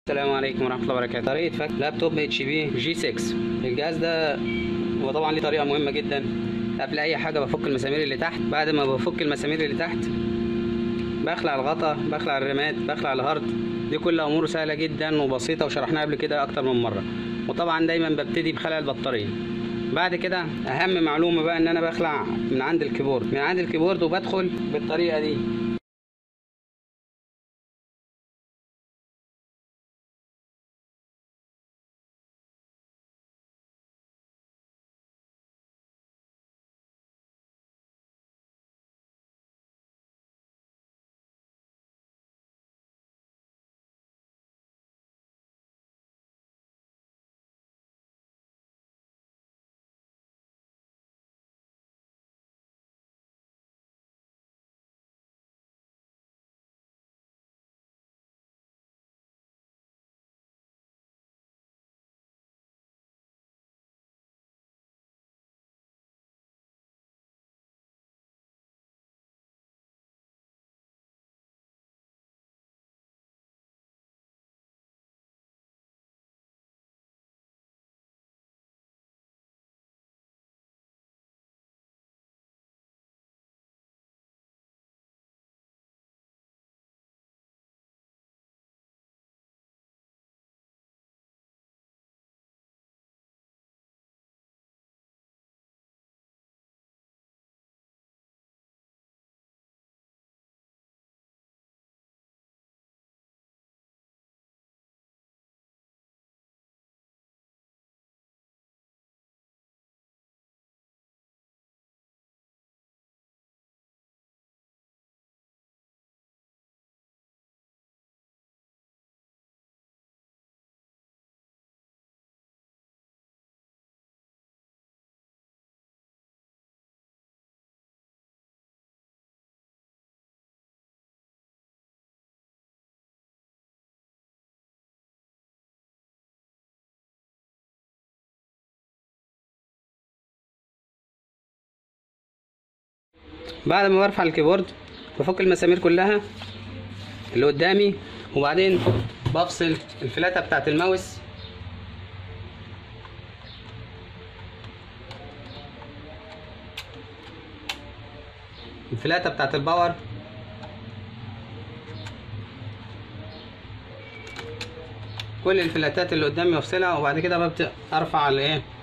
السلام عليكم ورحمه الله وبركاته طريقه فك لابتوب اتش بي جي 6 الجهاز ده هو طبعا ليه طريقه مهمه جدا قبل اي حاجه بفك المسامير اللي تحت بعد ما بفك المسامير اللي تحت بخلع الغطا بخلع الرمات بخلع الهارد دي كلها امور سهله جدا وبسيطه وشرحناها قبل كده اكتر من مره وطبعا دايما ببتدي بخلع البطاريه بعد كده اهم معلومه بقى ان انا بخلع من عند الكيبورد من عند الكيبورد وبدخل بالطريقه دي بعد ما برفع الكيبورد بفك المسامير كلها اللي قدامي وبعدين بفصل الفلاتة بتاعت الماوس الفلاتة بتاعت الباور كل الفلاتات اللي قدامي بفصلها وبعد كده ببدأ ارفع الايه